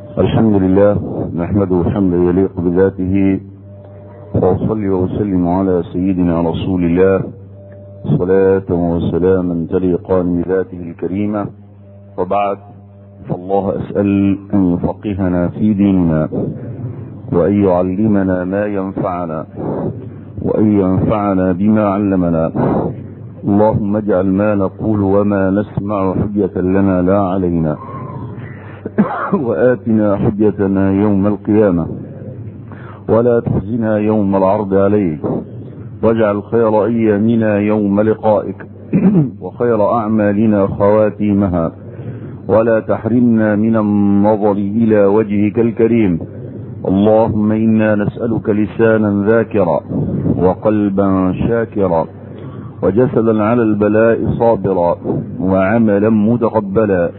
الحمد لله نحمده حمدا يليق بذاته وأصلي وأسلم على سيدنا رسول الله صلاة وسلاما تليقان بذاته الكريمة وبعد فالله أسأل أن يفقهنا في ديننا وأن يعلمنا ما ينفعنا وأن ينفعنا بما علمنا اللهم اجعل ما نقول وما نسمع حجة لنا لا علينا وآتنا حجتنا يوم القيامة ولا تخزنا يوم العرض عليك واجعل خير أيامنا يوم لقائك وخير أعمالنا خواتيمها ولا تحرمنا من النظر إلى وجهك الكريم اللهم إنا نسألك لسانا ذاكرا وقلبا شاكرا وجسدا على البلاء صابرا وعملا متقبلا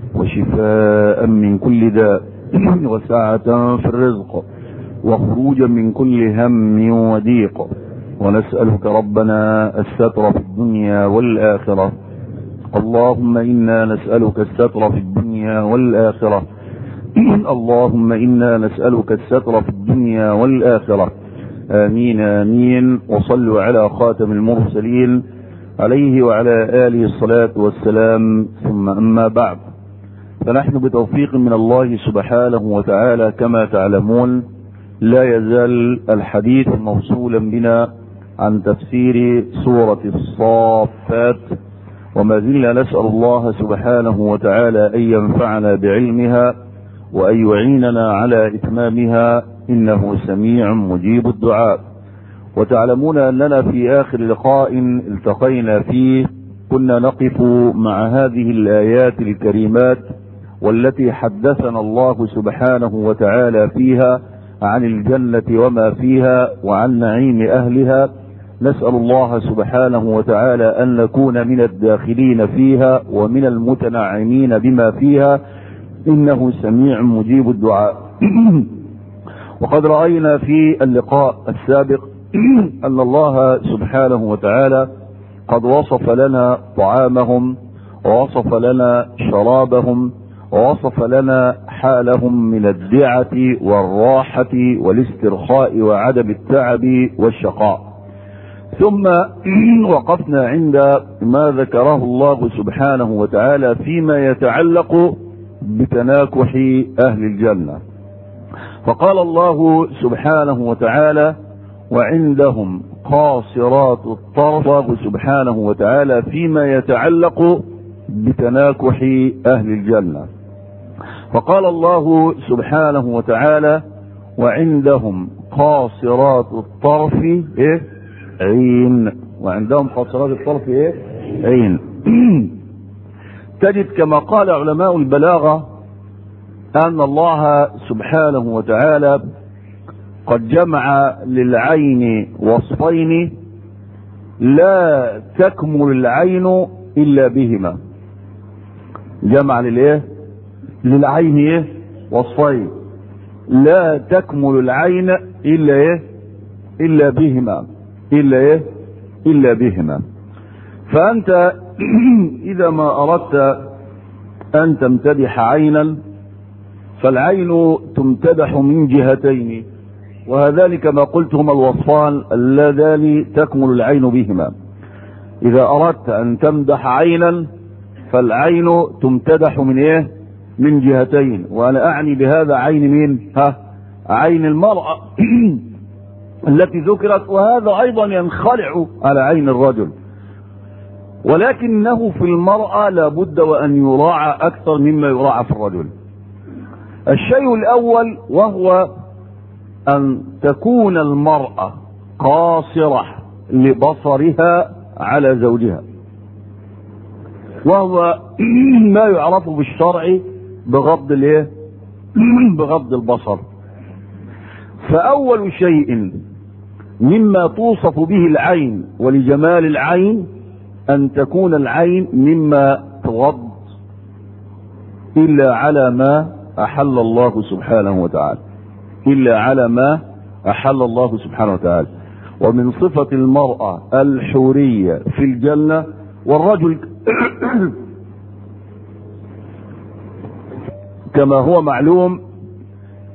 وشفاء من كل داء وسعة في الرزق وخروجا من كل هم وضيق ونسألك ربنا الستر في الدنيا والآخرة اللهم إنا نسألك الستر في الدنيا والآخرة اللهم إنا نسألك الستر في الدنيا والآخرة آمين آمين وصلوا على خاتم المرسلين عليه وعلى آله الصلاة والسلام ثم أما بعد فنحن بتوفيق من الله سبحانه وتعالى كما تعلمون لا يزال الحديث موصولا بنا عن تفسير سورة الصافات وما زلنا نسأل الله سبحانه وتعالى أن ينفعنا بعلمها وأن يعيننا على إتمامها إنه سميع مجيب الدعاء وتعلمون أننا في آخر لقاء التقينا فيه كنا نقف مع هذه الآيات الكريمات والتي حدثنا الله سبحانه وتعالى فيها عن الجنة وما فيها وعن نعيم أهلها نسأل الله سبحانه وتعالى أن نكون من الداخلين فيها ومن المتنعمين بما فيها إنه سميع مجيب الدعاء وقد رأينا في اللقاء السابق أن الله سبحانه وتعالى قد وصف لنا طعامهم ووصف لنا شرابهم ووصف لنا حالهم من الدعة والراحة والاسترخاء وعدم التعب والشقاء ثم وقفنا عند ما ذكره الله سبحانه وتعالى فيما يتعلق بتناكح أهل الجنة فقال الله سبحانه وتعالى وعندهم قاصرات الطرف سبحانه وتعالى فيما يتعلق بتناكح أهل الجنة فقال الله سبحانه وتعالى وعندهم قاصرات الطرف إيه؟ عين وعندهم قاصرات الطرف إيه؟ عين تجد كما قال علماء البلاغة أن الله سبحانه وتعالى قد جمع للعين وصفين لا تكمل العين إلا بهما جمع للإيه للعين إيه وصفين لا تكمل العين إلا إيه إلا بهما إلا إيه إلا بهما فأنت إذا ما أردت أن تمتدح عينا فالعين تمتدح من جهتين وهذان كما قلت هما الوصفان اللذان تكمل العين بهما إذا أردت أن تمدح عينا فالعين تمتدح من إيه من جهتين وأنا أعني بهذا عين مين ها عين المرأة التي ذكرت وهذا أيضا ينخلع على عين الرجل ولكنه في المرأة لابد وأن يراعى أكثر مما يراعى في الرجل الشيء الأول وهو أن تكون المرأة قاصرة لبصرها على زوجها وهو ما يعرف بالشرع بغض الايه بغض البصر فأول شيء مما توصف به العين ولجمال العين أن تكون العين مما تغض إلا على ما أحل الله سبحانه وتعالى إلا على ما أحل الله سبحانه وتعالى ومن صفة المرأة الحورية في الجنة والرجل كما هو معلوم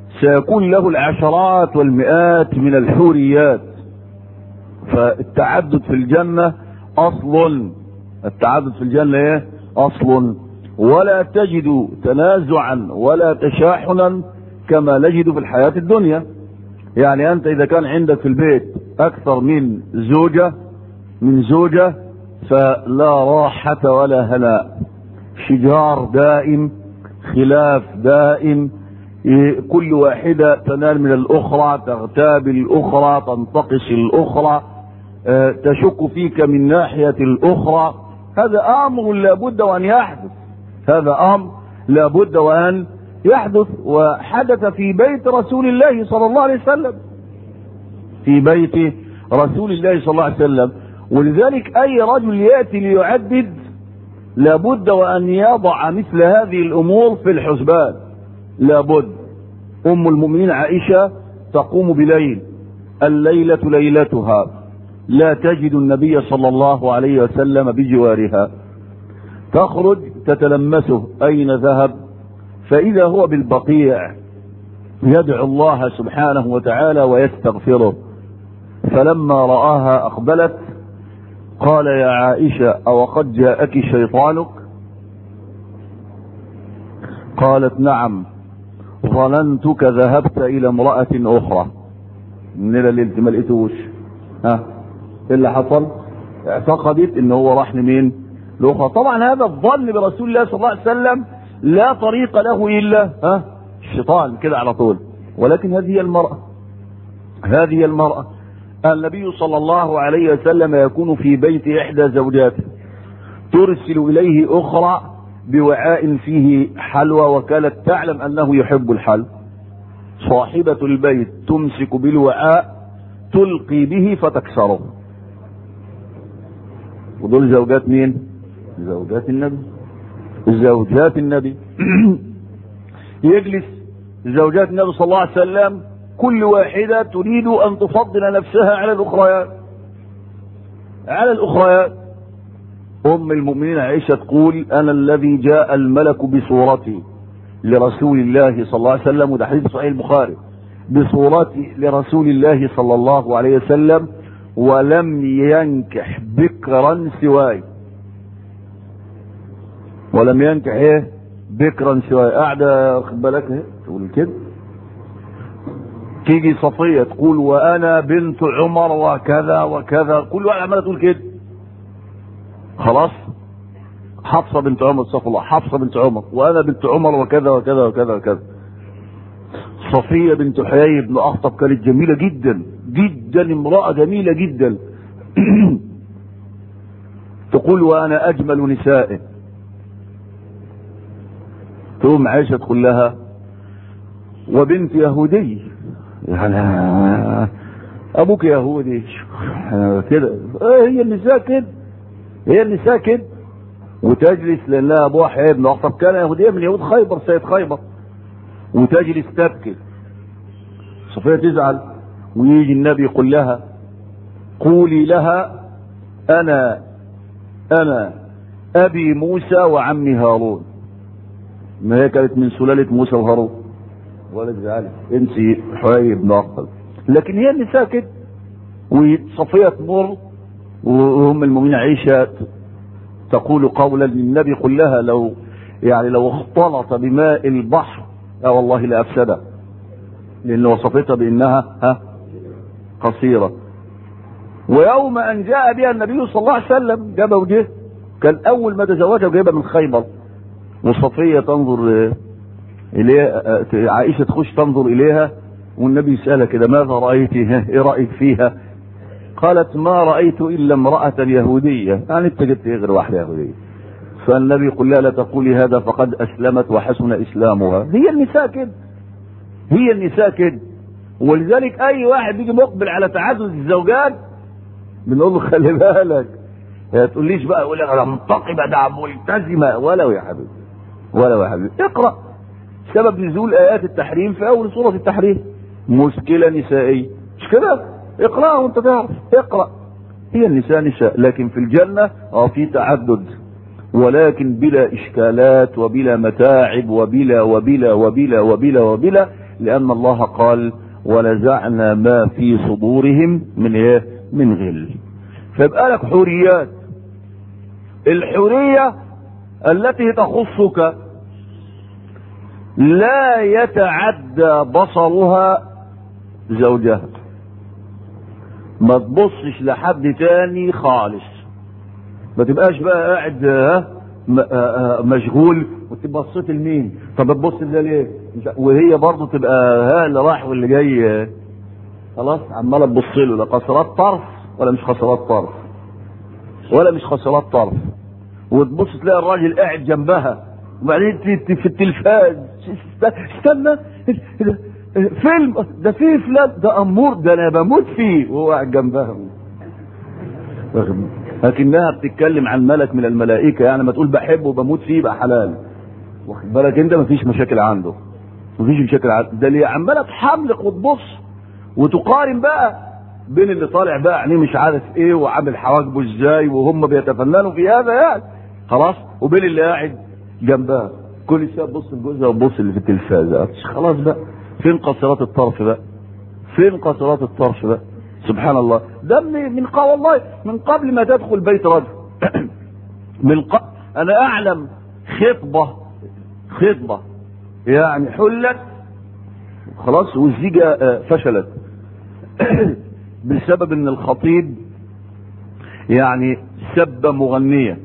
سيكون له العشرات والمئات من الحوريات فالتعدد في الجنة أصل التعدد في الجنة ايه أصل ولا تجد تنازعا ولا تشاحنا كما نجد في الحياة الدنيا يعني أنت إذا كان عندك في البيت أكثر من زوجة من زوجة فلا راحة ولا هناء شجار دائم خلاف دائم كل واحدة تنال من الأخرى تغتاب الأخرى تنتقص الأخرى تشك فيك من ناحية الأخرى هذا أمر لابد وأن يحدث هذا أمر لابد وأن يحدث وحدث في بيت رسول الله صلى الله عليه وسلم في بيت رسول الله صلى الله عليه وسلم ولذلك أي رجل يأتي ليعدد لابد وأن يضع مثل هذه الأمور في الحسبان لابد أم المؤمنين عائشة تقوم بليل الليلة ليلتها لا تجد النبي صلى الله عليه وسلم بجوارها تخرج تتلمسه أين ذهب فإذا هو بالبقيع يدعو الله سبحانه وتعالى ويستغفره فلما رآها أقبلت قال يا عائشة أو قد جاءك شيطانك قالت نعم ظننتك ذهبت إلى امرأة أخرى من الليل ما لقيتوش ها ايه اللي حصل اعتقدت ان هو راح لمين الاخرى طبعا هذا الظن برسول الله صلى الله عليه وسلم لا طريق له الا ها الشيطان كده على طول ولكن هذه هي المرأة هذه المرأة النبي صلى الله عليه وسلم يكون في بيت احدى زوجاته ترسل اليه اخرى بوعاء فيه حلوى وكانت تعلم انه يحب الحلو صاحبة البيت تمسك بالوعاء تلقي به فتكسره ودول زوجات مين زوجات النبي زوجات النبي يجلس زوجات النبي صلى الله عليه وسلم كل واحدة تريد أن تفضل نفسها على الأخريات على الأخريات أم المؤمنين عائشة تقول أنا الذي جاء الملك بصورتي لرسول الله صلى الله عليه وسلم وده حديث صحيح البخاري بصورتي لرسول الله صلى الله عليه وسلم ولم ينكح بكرا سواي ولم ينكح ايه بكرا سواي قاعدة خد بالك ايه تقول كده تيجي صفية تقول وانا بنت عمر وكذا وكذا كل واحد عمالة تقول كده خلاص حفصة بنت عمر استغفر الله حفصة بنت عمر وانا بنت عمر وكذا وكذا وكذا وكذا صفية بنت حيي بن أخطب كانت جميلة جدا جدا امرأة جميلة جدا تقول وأنا أجمل نسائه تقوم عائشة تقول لها وبنت يهودي يعني أبوك يهودي كده هي النساء كده هي النساء كده وتجلس لأنها أبوها حيي بن أخطب كان يهودية من يهود خيبر سيد خيبر وتجلس تبكي صفية تزعل ويجي النبي يقول لها قولي لها انا انا ابي موسى وعمي هارون ما هي كانت من سلالة موسى وهارون ولا تزعلي انت حوي بن اخطل لكن هي النساء كده وصفية تمر وهم المؤمنين عيشة تقول قولا للنبي قل لها لو يعني لو اختلط بماء البحر اه والله لافسده لان وصفتها بانها ها قصيره ويوم ان جاء بها النبي صلى الله عليه وسلم جابها وجه كان اول ما تزوجها جايبها من خيبر وصفيه تنظر اليها عائشه تخش تنظر اليها والنبي يسالها كده ماذا رايت ايه رايك فيها قالت ما رايت الا امراه يهوديه يعني انت جبت ايه غير واحده يهوديه فالنبي يقول لها لا تقولي هذا فقد اسلمت وحسن اسلامها هي النساء كده هي النساء كده ولذلك اي واحد بيجي مقبل على تعدد الزوجات بنقول له خلي بالك ما تقوليش بقى يقول لك انا منتقبه ده ملتزمه ولو يا حبيبي ولو يا حبيبي اقرا سبب نزول ايات التحريم في اول سوره التحريم مشكله نسائيه مش كده اقراها وانت تعرف اقرا هي النساء نساء لكن في الجنه اه في تعدد ولكن بلا اشكالات وبلا متاعب وبلا وبلا وبلا وبلا وبلا لان الله قال ونزعنا ما في صدورهم من ايه من غل فيبقى لك حوريات الحورية التي تخصك لا يتعدى بصرها زوجها ما تبصش لحد تاني خالص ما تبقاش بقى قاعد ها م- آه، آه، مشغول وتبقى بصيت لمين طب تبص ده ليه مش- وهي برضه تبقى ها اللي رايح واللي جاي آه، خلاص عماله تبص له لا قصرات طرف ولا مش قصرات طرف ولا مش قصرات طرف وتبص تلاقي الراجل قاعد جنبها وبعدين ت- ت- في التلفاز است- استنى فيلم ده فيه فلان ده امور ده انا بموت فيه وهو قاعد جنبها لكنها بتتكلم عن ملك من الملائكه يعني ما تقول بحبه وبموت فيه يبقى حلال واخد بالك انت مفيش مشاكل عنده مفيش مشاكل عنده ده اللي عماله تحملق وتبص وتقارن بقى بين اللي طالع بقى عينيه مش عارف ايه وعامل حواجبه ازاي وهم بيتفننوا في هذا يعني خلاص وبين اللي قاعد جنبها كل شويه تبص لجوزها وتبص اللي في التلفاز خلاص بقى فين قصرات الطرف بقى فين قصرات الطرف بقى سبحان الله ده من من قا والله من قبل ما تدخل بيت رجل من قبل انا اعلم خطبه خطبه يعني حلت خلاص والزيجه آه، فشلت بسبب ان الخطيب يعني سب مغنيه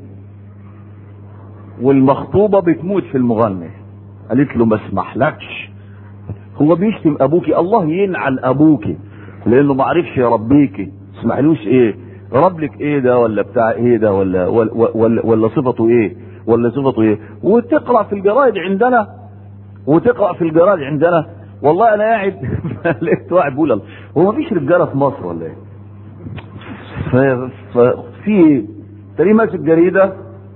والمخطوبه بتموت في المغني قالت له ما اسمحلكش هو بيشتم ابوكي الله ينعل ابوكي لانه ما عرفش يربيكي اسمحلوش ايه رب لك ايه ده ولا بتاع ايه ده ولا ولا, ولا, ولا صفته ايه ولا صفته ايه وتقرا في الجرايد عندنا وتقرا في الجرايد عندنا والله انا قاعد لقيت واحد بيقول هو مفيش رجاله في مصر ولا ايه؟ ف- ففي تلاقيه ماسك جريده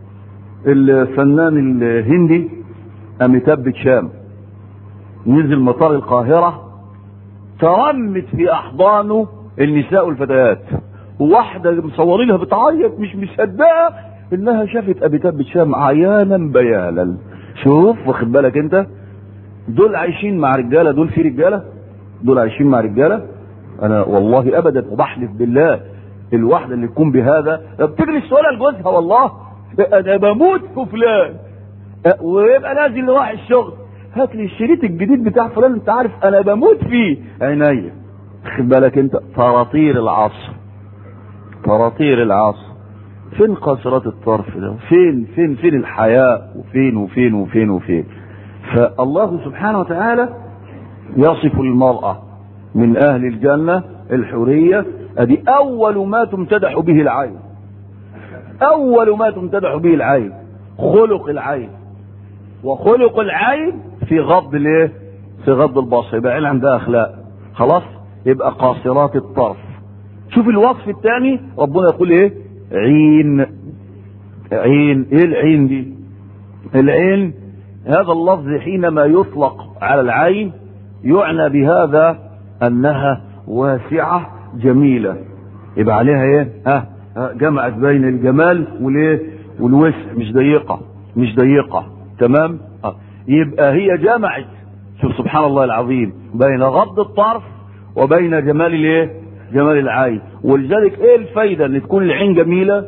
الفنان الهندي اميتاب بتشام نزل مطار القاهره ترمت في احضانه النساء والفتيات واحده مصورينها بتعيط مش مصدقه انها شافت ابيتاب بتشام عيانا بيانا شوف واخد بالك انت دول عايشين مع رجاله دول في رجاله دول عايشين مع رجاله انا والله ابدا وبحلف بالله الواحده اللي تكون بهذا بتجري تقولها لجوزها والله انا بموت في فلان أه، ويبقى نازل لواحد الشغل هات لي الشريط الجديد بتاع فلان انت عارف انا بموت فيه عينيا خد بالك انت طراطير العصر طراطير العصر فين قاصرات الطرف ده فين فين فين الحياء وفين وفين وفين وفين فالله سبحانه وتعالى يصف المرأة من أهل الجنة الحورية أدي أول ما تمتدح به العين أول ما تمتدح به العين خلق العين وخلق العين في غض الايه؟ في غض البصر يبقى عين عندها أخلاق خلاص يبقى قاصرات الطرف شوف الوصف الثاني ربنا يقول ايه عين عين ايه العين دي العين هذا اللفظ حينما يطلق على العين يعنى بهذا انها واسعة جميلة يبقى عليها ايه ها ها، جمعت بين الجمال والايه والوسع مش ضيقة مش ضيقة تمام آه. يبقى هي جمعت شوف سبحان الله العظيم بين غض الطرف وبين جمال الايه جمال العين ولذلك ايه الفايدة ان تكون العين جميلة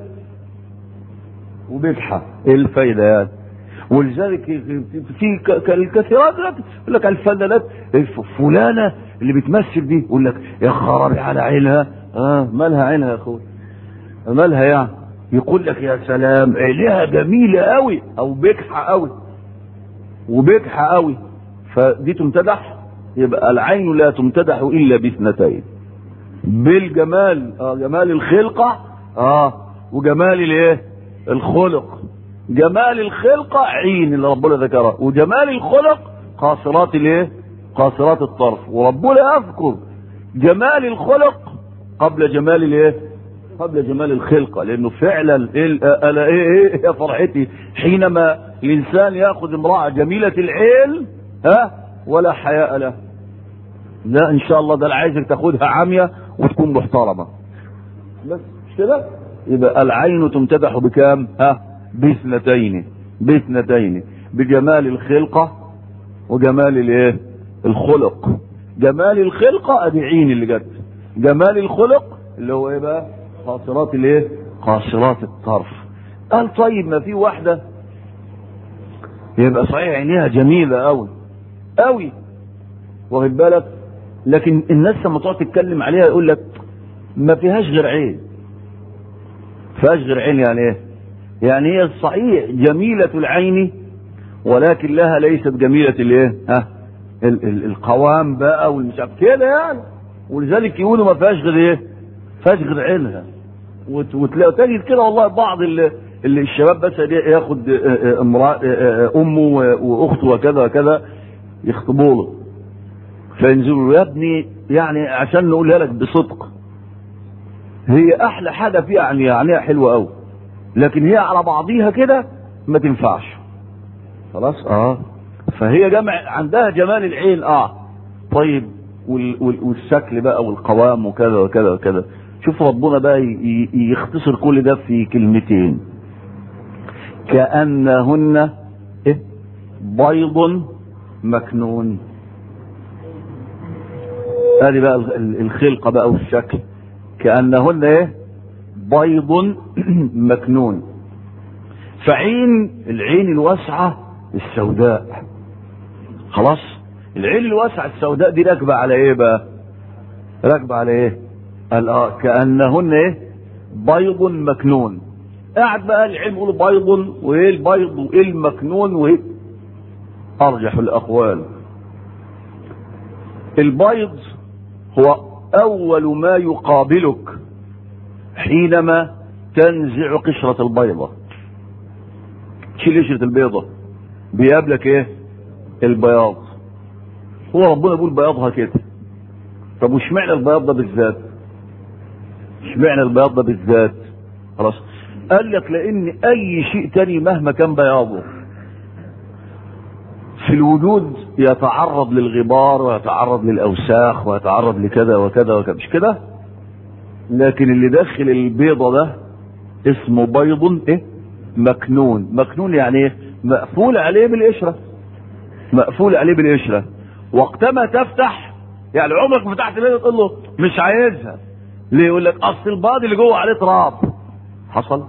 وبجحة ايه الفايدة يعني ولذلك في ك- ك- الكثيرات دلوقتي يقول لك الفنانات فلانة اللي بتمثل دي يقول لك يا خرابي على عينها اه مالها عينها يا اخوي مالها يعني يقول لك يا سلام عينيها جميلة قوي او بجحة قوي وبجحة قوي فدي تمتدح يبقى العين لا تمتدح الا باثنتين بالجمال اه جمال الخلقة اه وجمال الايه الخلق جمال الخلقة عين اللي ربنا ذكرها وجمال الخلق قاصرات الايه قاصرات الطرف وربنا يذكر جمال الخلق قبل جمال الايه قبل جمال الخلقة لانه فعلا ايه ال- انا ايه ايه يا فرحتي حينما الانسان ياخذ امرأة جميلة العين ها ولا حياء له لا ان شاء الله ده اللي عايزك تاخدها عامية وتكون محترمة بس مش كده يبقى العين تمتدح بكام ها باثنتين باثنتين بجمال الخلقة وجمال الايه الخلق جمال الخلقة ادي عين اللي جت جمال الخلق اللي هو ايه بقى قاصرات الايه قاصرات الطرف قال طيب ما في واحدة يبقى صحيح عينيها جميلة قوي قوي واخد بالك لكن الناس لما تقعد تتكلم عليها يقول لك ما فيهاش غير عين فيهاش غير عين يعني ايه يعني هي صحيح جميلة العين ولكن لها ليست جميلة الايه ها ال- ال- القوام بقى والمش عارف كده يعني ولذلك يقولوا ما فيهاش غير ايه فيهاش غير عينها وت- وتلاقي تجد كده والله بعض اللي اللي الشباب بس ياخد آه، آه، امرأة آه، آه، امه و- واخته وكذا وكذا يخطبوا له فينزلوا يا ابني يعني عشان نقولها لك بصدق هي احلى حاجه فيها يعني عينيها حلوه قوي لكن هي على بعضيها كده ما تنفعش خلاص اه فهي جمع عندها جمال العين اه طيب وال وال والشكل بقى والقوام وكذا وكذا وكذا شوف ربنا بقى ي- ي- يختصر كل ده في كلمتين كأنهن إيه؟ بيض مكنون ادي بقى ال- ال- الخلقة بقى والشكل كأنهن ايه بيض مكنون فعين العين الواسعة السوداء خلاص العين الواسعة السوداء دي راكبة على ايه بقى راكبة على ايه قال اه كأنهن ايه بيض مكنون قاعد بقى العلم يقول بيض وايه البيض وايه المكنون وايه ارجح الاقوال البيض هو اول ما يقابلك حينما تنزع قشرة البيضة تشيل قشرة البيضة بيقابلك ايه البياض هو ربنا بيقول بياضها كده طب واشمعنى البياض ده بالذات اشمعنى البياض ده بالذات خلاص قال لك لان اي شيء تاني مهما كان بياضه في الوجود يتعرض للغبار ويتعرض للاوساخ ويتعرض لكذا وكذا وكذا مش كده لكن اللي داخل البيضه ده اسمه بيض ايه مكنون مكنون يعني ايه مقفول عليه بالقشره مقفول عليه بالقشره وقتما تفتح يعني عمرك ما فتحت بيضه تقول له مش عايزها ليه يقول لك اصل البيض اللي جوه عليه تراب حصل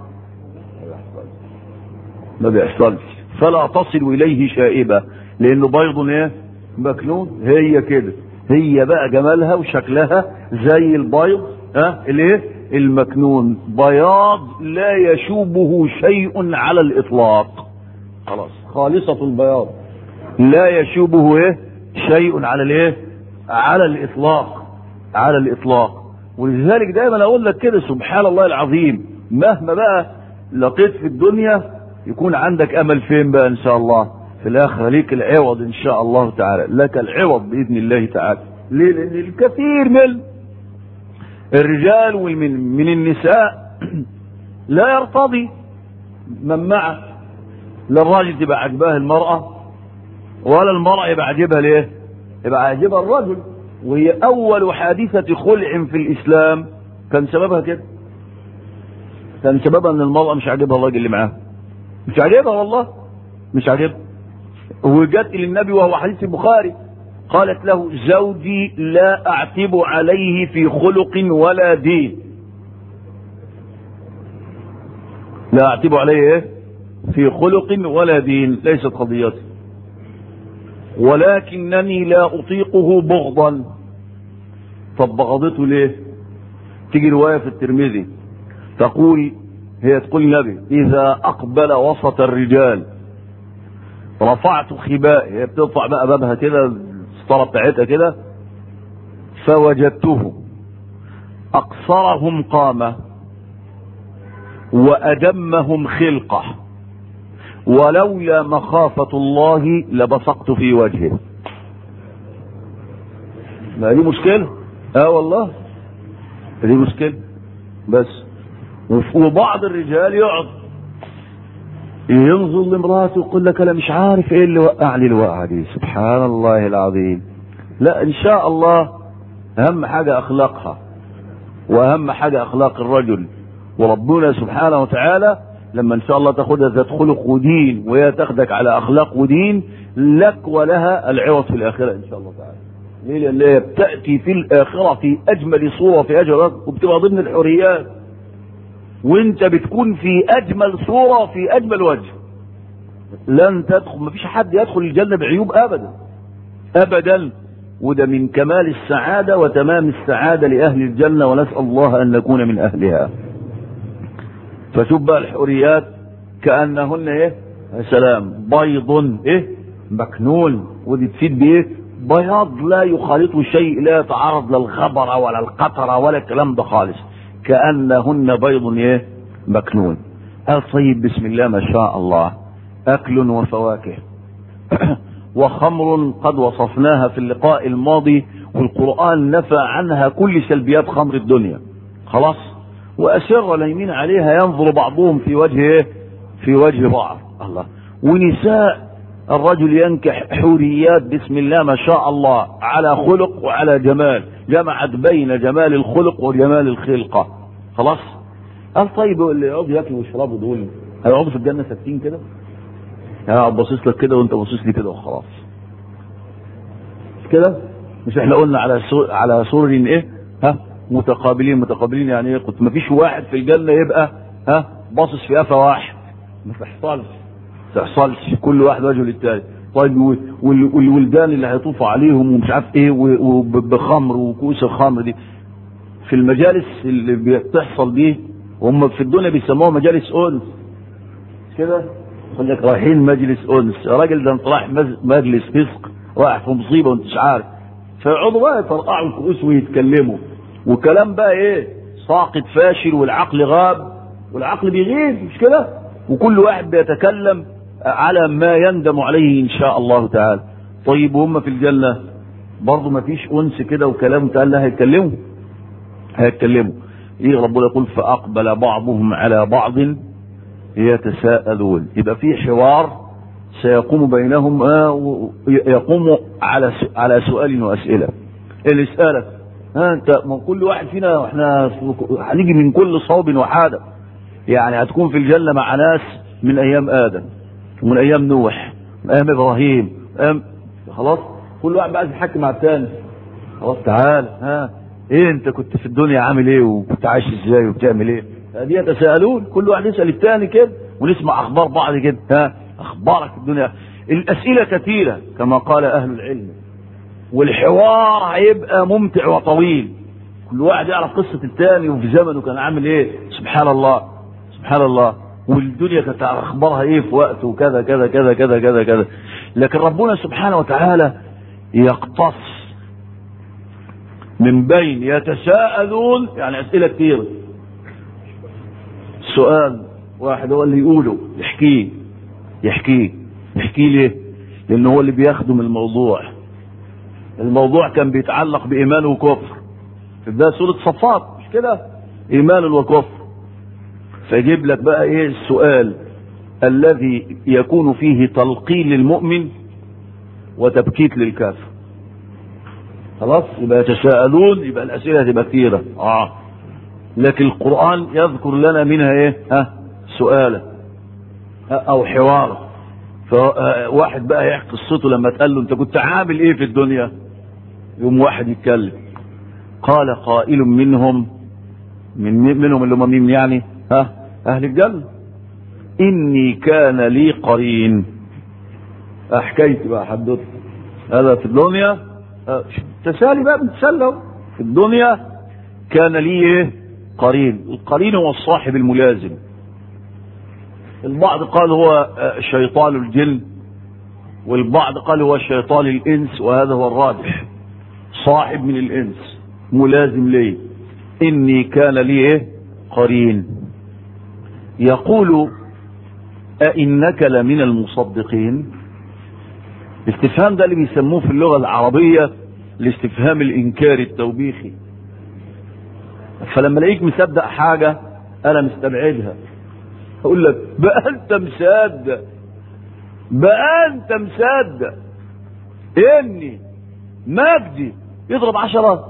ما بيحصلش فلا تصل اليه شائبه لانه بيض ايه مكنون هي كده هي بقى جمالها وشكلها زي البيض ها الايه المكنون بياض لا يشوبه شيء على الاطلاق خلاص خالصة البياض لا يشوبه ايه شيء على الايه على الاطلاق على الاطلاق ولذلك دايما اقول لك كده سبحان الله العظيم مهما بقى لقيت في الدنيا يكون عندك امل فين بقى ان شاء الله في الاخره ليك العوض ان شاء الله تعالى لك العوض باذن الله تعالى ليه لان الكثير من الرجال ومن من النساء لا يرتضي من معه لا الراجل تبقى عجباه المرأة ولا المرأة يبقى عاجبها ليه؟ يبقى عاجبها الرجل وهي أول حادثة خلع في الإسلام كان سببها كده كان سببها ان المرأة مش عاجبها الراجل اللي معاها مش عاجبها والله مش عاجبها وجت الى النبي وهو حديث البخاري قالت له زوجي لا اعتب عليه في خلق ولا دين لا اعتب عليه ايه في خلق ولا دين ليست قضيتي ولكنني لا اطيقه بغضا طب بغضته ليه تيجي روايه في الترمذي تقول هي تقول النبي اذا اقبل وسط الرجال رفعت خبائي هي بترفع بقى بابها كده الستاره بتاعتها كده فوجدته اقصرهم قامه وادمهم خلقه ولولا مخافه الله لبصقت في وجهه ما دي مشكله اه والله دي مشكله بس وبعض الرجال يقعد ينظر لامراته يقول لك انا مش عارف ايه اللي وقعني الوقعه دي سبحان الله العظيم لا ان شاء الله اهم حاجه اخلاقها واهم حاجه اخلاق الرجل وربنا سبحانه وتعالى لما ان شاء الله تاخدها ذات خلق ودين وهي تاخدك على اخلاق ودين لك ولها العوض في الاخره ان شاء الله تعالى ليه لان هي بتاتي في الاخره في اجمل صوره في اجمل وجه وبتبقى ضمن الحريات وانت بتكون في اجمل صوره في اجمل وجه لن تدخل مفيش حد يدخل الجنه بعيوب ابدا ابدا وده من كمال السعاده وتمام السعاده لاهل الجنه ونسال الله ان نكون من اهلها فشوف بقى الحوريات كانهن ايه يا سلام بيض ايه مكنون ودي تفيد بايه بياض لا يخالطه شيء لا يتعرض للغبره ولا القطره ولا الكلام ده خالص كانهن بيض ايه مكنون قال طيب بسم الله ما شاء الله اكل وفواكه وخمر قد وصفناها في اللقاء الماضي والقران نفى عنها كل سلبيات خمر الدنيا خلاص وأسر اليمين عليها ينظر بعضهم في وجه إيه؟ في وجه بعض الله ونساء الرجل ينكح حوريات بسم الله ما شاء الله على خلق وعلى جمال جمعت بين جمال الخلق وجمال الخلقة خلاص قال طيب اللي يقعدوا ياكلوا ويشربوا دول هيقعدوا في الجنة ساكتين كده هقعد باصص لك كده وانت باصص لي كده وخلاص كده مش احنا قلنا على سور على سور ايه ها متقابلين متقابلين يعني ايه كنت ما فيش واحد في الجنه يبقى ها باصص في قفا واحد ما تحصلش ما تحصلش كل واحد وجهه للتاني طيب والولدان اللي هيطوفوا عليهم ومش عارف ايه وبخمر وكؤوس الخمر دي في المجالس اللي بتحصل دي هم في الدنيا بيسموها مجالس انس كده يقول لك رايحين مجلس انس يا راجل ده انت رايح مجلس فسق رايح في مصيبه وانت مش عارف فيقعدوا بقى يطرقعوا الكؤوس ويتكلموا وكلام بقى ايه ساقط فاشل والعقل غاب والعقل بيغيب مش كده وكل واحد بيتكلم على ما يندم عليه ان شاء الله تعالى طيب وهم في الجنه برضه ما فيش انس كده وكلام تعالى لا هيتكلموا هيتكلموا ايه ربنا يقول فاقبل بعضهم على بعض يتساءلون يبقى في حوار سيقوم بينهم آه يقوم على على سؤال واسئله اللي يسالك ها انت من كل واحد فينا احنا هنيجي من كل صوب وحاده يعني هتكون في الجنه مع ناس من ايام ادم ومن ايام نوح من ايام ابراهيم أيام خلاص كل واحد بقى يحكي مع الثاني خلاص تعال ها ايه انت كنت في الدنيا عامل ايه وكنت عايش ازاي وبتعمل ايه دي يتساءلون كل واحد يسال الثاني كده ونسمع اخبار بعض كده ها اخبارك في الدنيا الاسئله كثيره كما قال اهل العلم والحوار هيبقى ممتع وطويل كل واحد يعرف قصة التاني وفي زمنه كان عامل ايه سبحان الله سبحان الله والدنيا كانت اخبارها ايه في وقته وكذا كذا كذا كذا كذا كذا لكن ربنا سبحانه وتعالى يقتص من بين يتساءلون يعني اسئله كثيره سؤال واحد هو اللي يقوله يحكيه يحكيه يحكيه ليه؟ لانه هو اللي بيخدم الموضوع الموضوع كان بيتعلق بإيمان وكفر في بداية سورة صفات مش كده إيمان وكفر فيجيب لك بقى إيه السؤال الذي يكون فيه تلقين للمؤمن وتبكيت للكافر خلاص يبقى يتساءلون يبقى الأسئلة تبقى كثيرة آه لكن القرآن يذكر لنا منها إيه ها سؤالا أو حوار فواحد بقى يحكي قصته لما تقال له انت كنت عامل ايه في الدنيا يوم واحد يتكلم قال قائل منهم من منهم اللي هم مين يعني ها اهل الجنه اني كان لي قرين حكيت بقى حدثت هذا في الدنيا تسالي بقى بنتسلى في الدنيا كان لي ايه قرين القرين هو الصاحب الملازم البعض قال هو شيطان الجن والبعض قال هو شيطان الانس وهذا هو الراجح صاحب من الانس ملازم لي اني كان لي ايه قرين يقول أئنك لمن المصدقين الاستفهام ده اللي بيسموه في اللغة العربية الاستفهام الإنكاري التوبيخي فلما الاقيك مصدق حاجة أنا مستبعدها أقول لك بقى أنت مصدق بقى أنت مصدق إني مجدي يضرب عشرات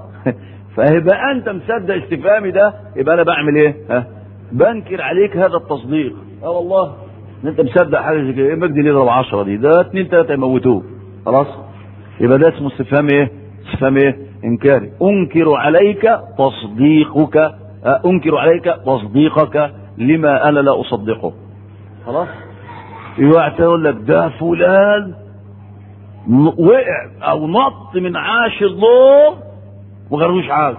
فيبقى أنت مصدق استفهامي ده يبقى أنا بعمل إيه؟ ها؟ بنكر عليك هذا التصديق اه والله ان انت مصدق حاجه زي كده ايه مجدي اللي يضرب 10 دي ده اتنين تلاته يموتوه خلاص يبقى ده اسمه استفهام ايه؟ استفهام ايه؟ انكاري انكر عليك تصديقك اه انكر عليك تصديقك لما انا لا اصدقه خلاص يبقى يقول لك ده فلان وقع او نط من عاش الدور وغيروش حاجه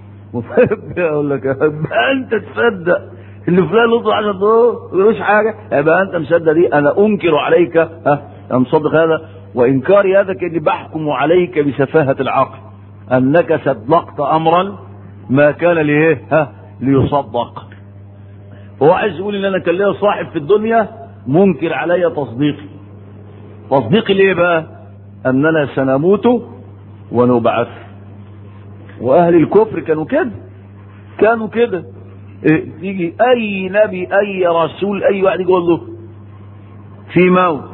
يقول لك يبقى انت تصدق ان فلان نط من عاش الدور وغيروش حاجه يبقى انت مصدق دي انا انكر عليك ها انا مصدق هذا وانكاري هذا كاني بحكم عليك بسفاهه العقل انك صدقت امرا ما كان لايه ها ليصدق هو عايز يقول ان انا كان ليا صاحب في الدنيا منكر علي تصديقي تصديقي ليه بقى اننا سنموت ونبعث واهل الكفر كانوا كده كانوا كده إيه تيجي اي نبي اي رسول اي واحد يقول له في موت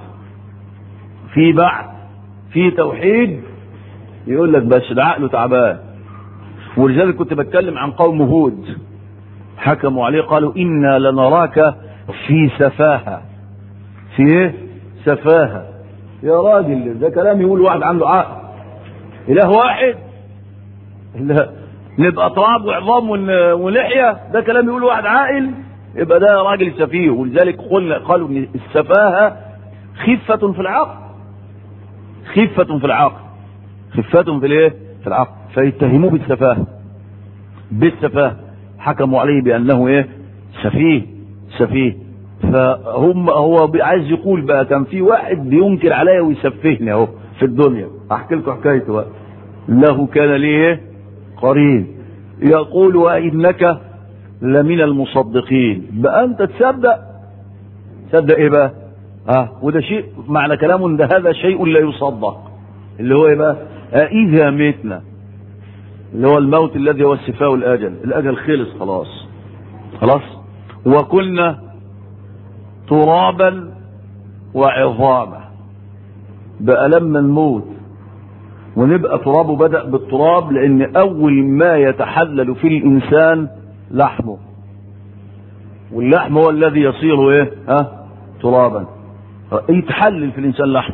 في بعث في توحيد يقول لك بس ده عقله تعبان ولذلك كنت بتكلم عن قوم هود حكموا عليه قالوا انا لنراك في سفاهه في ايه سفاهه يا راجل ده كلام يقول واحد عنده عقل اله واحد لا نبقى تراب وعظام ولحيه ده كلام يقول واحد عاقل يبقى ده راجل سفيه ولذلك قلنا قالوا ان السفاهه خفه في العقل خفه في العقل خفه في الايه في العقل فيتهموه بالسفاهه بالسفاهه حكموا عليه بانه ايه سفيه سفيه فهم هو عايز يقول بقى كان في واحد بينكر عليا ويسفهني اهو في الدنيا احكي لكم حكايته بقى له كان ليه قرين يقول وانك لمن المصدقين بقى انت تصدق تصدق ايه بقى اه وده شيء معنى كلامه ان ده هذا شيء لا يصدق اللي هو ايه بقى آه اذا متنا اللي هو الموت الذي هو الشفاء والاجل الاجل خلص خلاص خلاص وكنا ترابا وعظاما بقى لما نموت ونبقى ترابه بدأ بالتراب لأن أول ما يتحلل في الإنسان لحمه واللحم هو الذي يصير إيه؟ ها؟ ترابا يتحلل في الإنسان لحم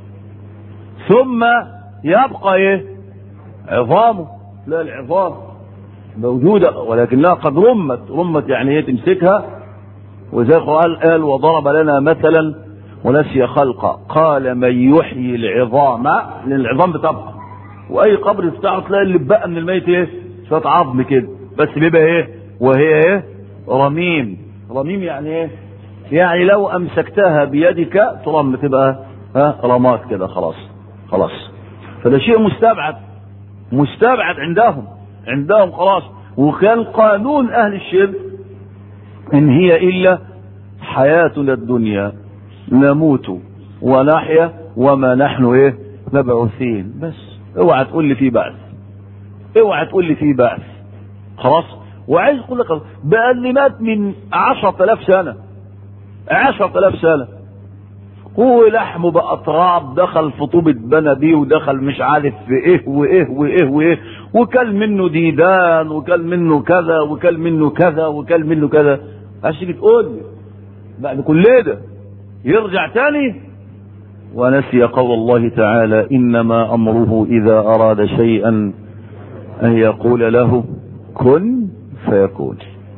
ثم يبقى إيه؟ عظامه لا العظام موجودة ولكنها قد رمت رمت يعني ايه تمسكها وزي قال قال وضرب لنا مثلا ونسي خلقه قال من يحيي العظام لان العظام بتبقى واي قبر بتاعه تلاقي اللي بقى من الميت ايه شويه عظم كده بس بيبقى ايه وهي ايه رميم رميم يعني ايه يعني لو امسكتها بيدك ترم تبقى ها رمات كده خلاص خلاص فده شيء مستبعد مستبعد عندهم عندهم خلاص وكان قانون اهل الشرك ان هي الا حياتنا الدنيا نموت ونحيا وما نحن ايه مبعوثين بس اوعى تقول لي في بعث اوعى تقول لي في بعث خلاص وعايز اقول لك بقى اللي مات من عشرة آلاف سنة عشرة آلاف سنة هو لحمه بقى تراب دخل في طوبة بنى بيه ودخل مش عارف في ايه وايه وايه وايه وكل منه ديدان وكل منه كذا وكل منه كذا وكل منه كذا عشان تقول لي بعد كل ده يرجع تاني ونسي قول الله تعالى انما امره اذا اراد شيئا ان يقول له كن فيكون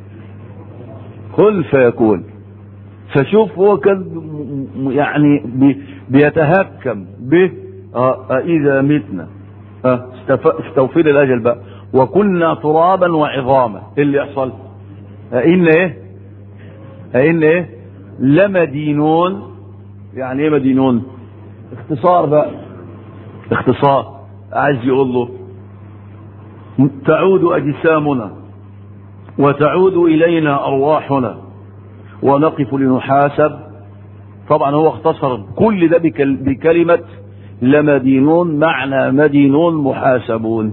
كن فيكون فشوف هو كان يعني بي بيتهكم به آه اذا متنا آه استوفينا الاجل بقى وكنا ترابا وعظاما ايه اللي يحصل أئن ايه أئن ايه لمدينون يعني ايه مدينون اختصار بقى اختصار عايز يقول له تعود اجسامنا وتعود الينا ارواحنا ونقف لنحاسب طبعا هو اختصر كل ده بكلمة لمدينون معنى مدينون محاسبون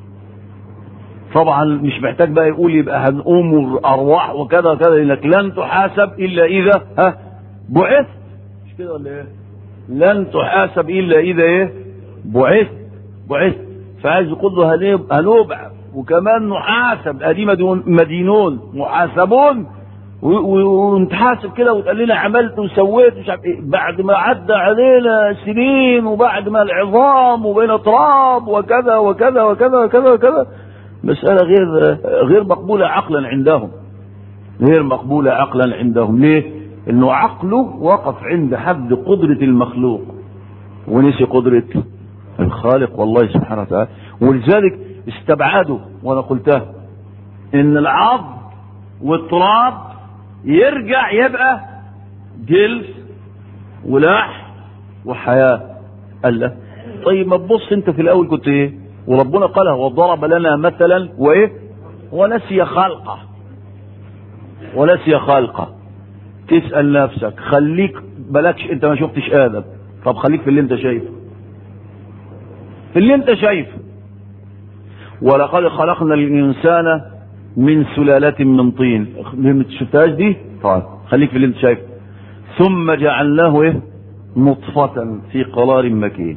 طبعا مش محتاج بقى يقول يبقى هنقوم ارواح وكذا وكذا لانك لن تحاسب الا اذا ها بعثت مش كده ولا ايه؟ لن تحاسب الا اذا ايه؟ بعثت بعثت فعايز يقول له هنبعث وكمان نحاسب ادي مدينون محاسبون وانت حاسب كده وتقول لنا عملت وسويت مش عارف ايه بعد ما عدى علينا سنين وبعد ما العظام وبين تراب وكذا وكذا وكذا وكذا وكذا مسألة غير غير مقبولة عقلا عندهم غير مقبولة عقلا عندهم ليه؟ انه عقله وقف عند حد قدرة المخلوق ونسي قدرة الخالق والله سبحانه وتعالى ولذلك استبعدوا وانا قلتها ان العظم والتراب يرجع يبقى جلد ولحم وحياة قال له طيب ما تبص انت في الاول كنت ايه وربنا قالها وضرب لنا مثلا وايه ونسي خلقه ونسي خلقه تسأل نفسك خليك بلاكش انت ما شفتش ادم طب خليك في اللي انت شايفه في اللي انت شايفه ولقد خلقنا الانسان من سلالة من طين ما شفتهاش دي طيب خليك في اللي انت شايفه ثم جعلناه ايه نطفة في قرار مكين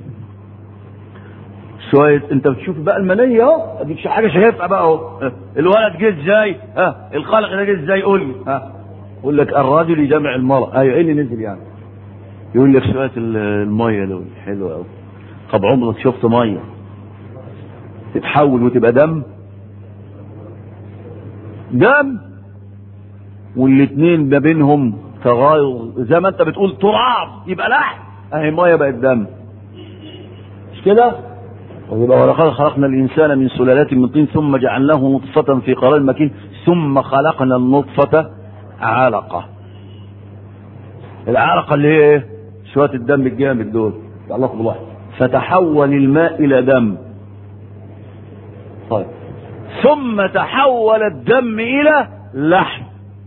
شوية انت بتشوف بقى المنية اهو اديك حاجة شايفها بقى اهو الولد جه ازاي ها الخلق ده جه ازاي قول لي ها يقول لك الرجل يجمع المرأة ايوه ايه اللي نزل يعني يقول لك شوية المية دول حلوة قوي طب عمرك شفت مية تتحول وتبقى دم دم والاثنين ما بينهم تغاير زي ما انت بتقول تراب يبقى لحم اهي ميه بقت دم مش كده يبقى ولقد خلقنا الانسان من سلالات من طين ثم جعلناه نطفة في قرار مكين ثم خلقنا النطفة علقة العلقة اللي هي ايه؟ شوية الدم الجامد دول تعلقوا بالواحد فتحول الماء إلى دم طيب ثم تحول الدم إلى لحم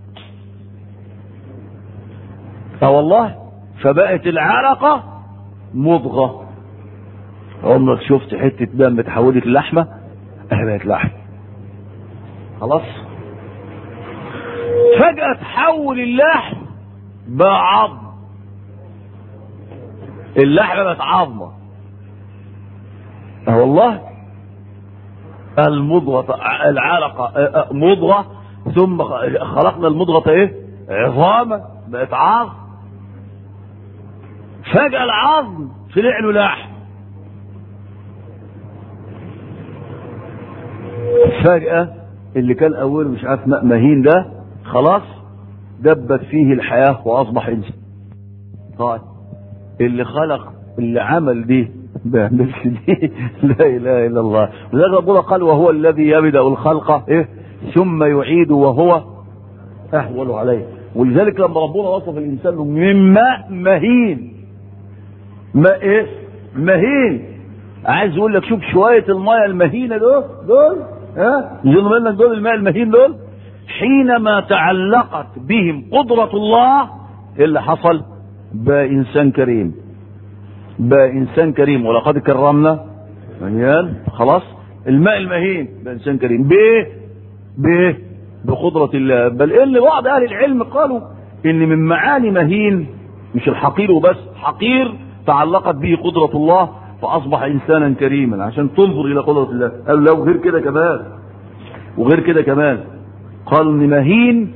فوالله فبقت العلقة مضغة عمرك شفت حتة دم تحولت للحمة اهي بقت لحم خلاص فجأة تحول اللحم بقى عظم اللحمة بقت عظمة اه والله المضغة العلقة مضغة ثم خلقنا المضغة ايه عظاما بقت عظم فجأة العظم طلع له لحم فجأة اللي كان أوله مش عارف ماء مهين ده خلاص دبت فيه الحياة وأصبح إنسان طيب اللي خلق اللي عمل دي بيعملش دي لا إله إلا الله ولذلك ربنا قال وهو الذي يبدأ الخلق إيه ثم يعيد وهو أهون عليه ولذلك لما ربنا وصف الإنسان من ماء مهين ماء إيه مهين عايز يقول لك شوف شوية المية المهينة دول دول ها يظن منك دول الماء المهين دول حينما تعلقت بهم قدرة الله ايه اللي حصل بقى انسان كريم بقى انسان كريم ولقد كرمنا مليان خلاص الماء المهين بقى انسان كريم بايه بايه بقدرة الله بل ان بعض اهل العلم قالوا ان من معاني مهين مش الحقير وبس حقير تعلقت به قدرة الله فاصبح انسانا كريما عشان تنظر الى قدرة الله قالوا لو غير كده كمان وغير كده كمان قالوا ان مهين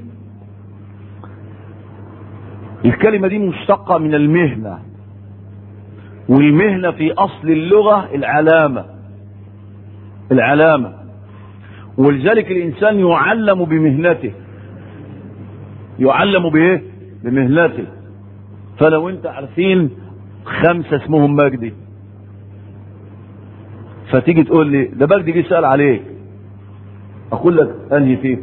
الكلمة دي مشتقة من المهنة والمهنة في أصل اللغة العلامة العلامة ولذلك الإنسان يعلم بمهنته يعلم بإيه؟ بمهنته فلو أنت عارفين خمسة اسمهم مجدي فتيجي تقول لي ده مجدي جه سأل عليك أقول لك أنهي فيه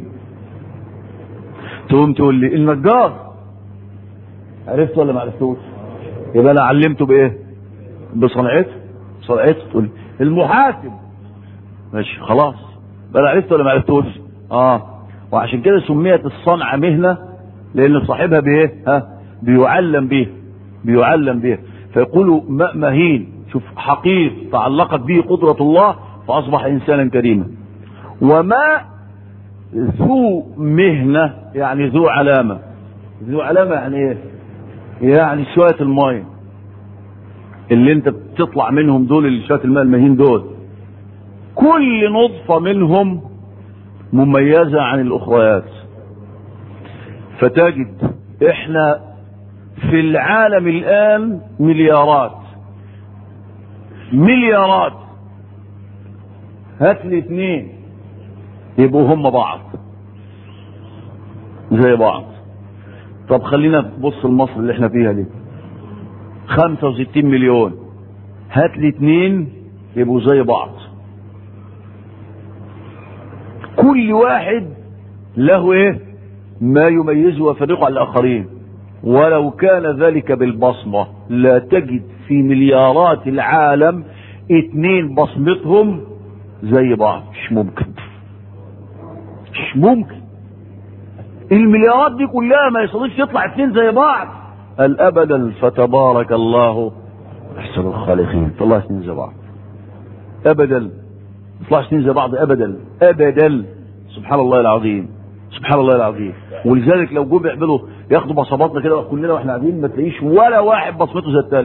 تقوم تقول لي النجار عرفت ولا ما عرفتوش يبقى انا علمته بايه بصنعته صنعته تقول المحاسب ماشي خلاص بقى عرفت ولا ما عرفتوش اه وعشان كده سميت الصنعة مهنة لان صاحبها بايه ها بيعلم به بيعلم به فيقولوا ماء مهين شوف حقير تعلقت به قدرة الله فاصبح انسانا كريما وماء ذو مهنة يعني ذو علامة ذو علامة يعني ايه يعني شوية الماء اللي انت بتطلع منهم دول اللي شوية الماء المهين دول كل نطفة منهم مميزة عن الأخريات فتجد احنا في العالم الان مليارات مليارات هات لي اثنين يبقوا هم بعض زي بعض طب خلينا نبص لمصر اللي احنا فيها دي 65 مليون هات لي اثنين يبقوا زي بعض كل واحد له ايه ما يميزه ويفرقه عن الاخرين ولو كان ذلك بالبصمة لا تجد في مليارات العالم اتنين بصمتهم زي بعض مش ممكن مش ممكن المليارات دي كلها ما يصدقش يطلع اتنين زي بعض قال ابدا فتبارك الله احسن الخالقين طلع اتنين زي بعض ابدا يطلع اتنين زي بعض ابدا ابدا سبحان الله العظيم سبحان الله العظيم ولذلك لو جم يعملوا ياخدوا بصماتنا كده كلنا واحنا قاعدين ما تلاقيش ولا واحد بصمته زي التاني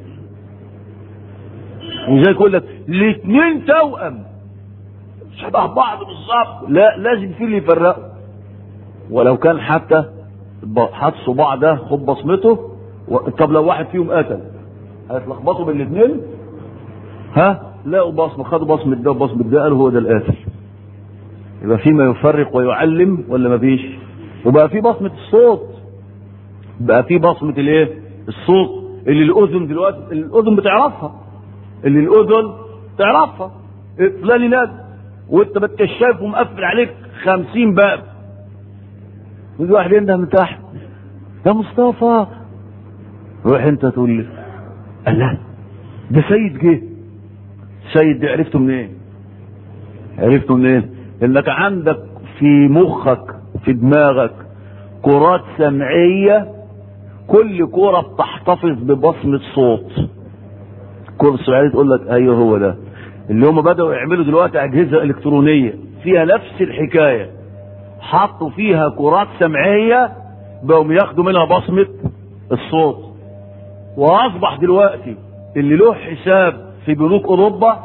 ولذلك يقول لك الاثنين توأم شبه بعض بالظبط لا لازم في اللي يفرقوا ولو كان حتى حط صباع ده خد بصمته و... طب لو واحد فيهم قتل هيتلخبطوا بين الاثنين ها لقوا بصمه خدوا بصمه ده وبصمه ده قالوا هو ده القاتل يبقى في ما يفرق ويعلم ولا ما فيش وبقى في بصمه الصوت بقى في بصمه الايه الصوت اللي الاذن دلوقتي الاذن بتعرفها اللي الاذن تعرفها فلان ينادي وانت ما انتش شايف ومقفل عليك خمسين باب يجي واحد ينده من تحت يا مصطفى روح انت تقول لي قال لا ده سيد جه سيد ده عرفته منين عرفته منين انك عندك في مخك في دماغك كرات سمعية كل كرة بتحتفظ ببصمة صوت كرة سمعية تقول لك ايوه هو ده اللي هم بدأوا يعملوا دلوقتي أجهزة إلكترونية فيها نفس الحكاية حطوا فيها كرات سمعية بقوا ياخدوا منها بصمة الصوت وأصبح دلوقتي اللي له حساب في بنوك أوروبا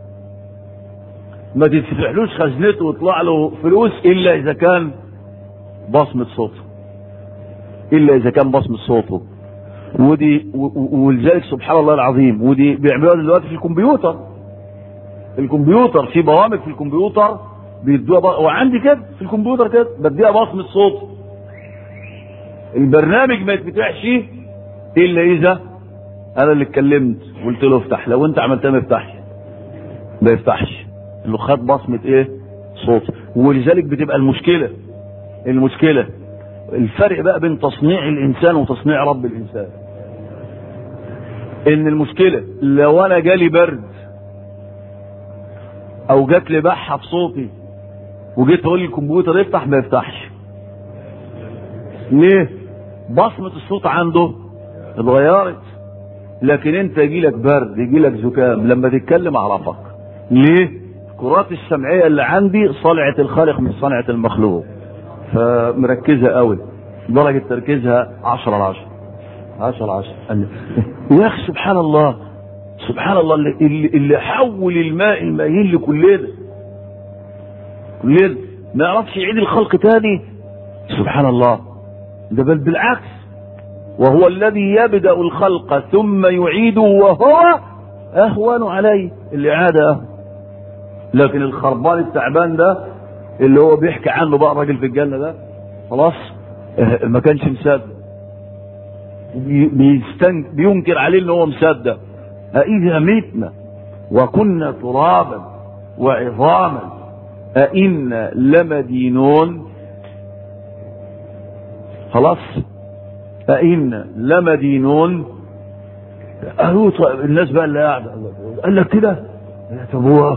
ما تتفتحلوش خزنته ويطلع له فلوس إلا إذا كان بصمة صوته إلا إذا كان بصمة صوته ودي ولذلك سبحان الله العظيم ودي بيعملوها دلوقتي في الكمبيوتر الكمبيوتر في برامج في الكمبيوتر بيدوها بق... وعندي كده في الكمبيوتر كده بديها بصمة صوت البرنامج ما يتفتحش الا اذا انا اللي اتكلمت قلت له افتح لو انت عملتها ما يفتحش ما يفتحش انه خد بصمة ايه صوت ولذلك بتبقى المشكلة المشكلة الفرق بقى بين تصنيع الانسان وتصنيع رب الانسان ان المشكلة لو انا جالي برد او جات لي بحه في صوتي وجيت اقول للكمبيوتر افتح ما يفتحش ليه بصمه الصوت عنده اتغيرت لكن انت يجي لك برد يجي لك زكام لما تتكلم اعرفك ليه الكرات السمعيه اللي عندي صنعه الخالق من صنعه المخلوق فمركزه قوي درجه تركيزها 10 على 10 10 على 10 يا اخي سبحان الله سبحان الله اللي, اللي حول الماء المهين لكلنا كلنا ما يعرفش يعيد الخلق تاني سبحان الله ده بل بالعكس وهو الذي يبدا الخلق ثم يعيده وهو اهون عليه الاعاده أهون. لكن الخربان التعبان ده اللي هو بيحكي عنه بقى الراجل في الجنه ده خلاص ما كانش مصدق بيستن بينكر عليه ان هو مصدق أإذا متنا وكنا ترابا وعظاما أئنا لمدينون خلاص أئنا لمدينون قالوا الناس بقى اللي قاعدة قال لك كده طب هو